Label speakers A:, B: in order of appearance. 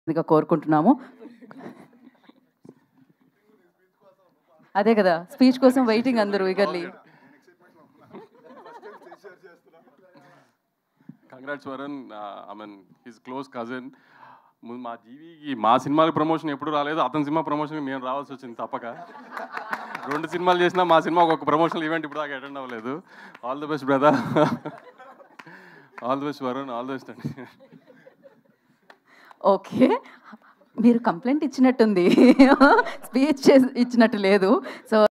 A: ఇదిగా కోరుకుంటున్నాము అదే కదా స్పీచ్ కోసం వెయిటింగ్ అందరూ eagerly
B: congrats Varun I mean his close cousin మా జీవికి మా సినిమాకి ప్రమోషన్ ఎప్పుడు రాలేదు అతని సినిమా ప్రమోషన్కి మేము రావాల్సి వచ్చింది తప్పక రెండు సినిమాలు చేసినా మా సినిమా ఒక ప్రమోషనల్ ఈవెంట్ ఇప్పుడు దాకా అటెండ్ అవ్వలేదు all the best brother all the best Varun all the best అండి
A: ఓకే మీరు కంప్లైంట్ ఇచ్చినట్టుంది స్పీచ్ ఇచ్చినట్టు లేదు సో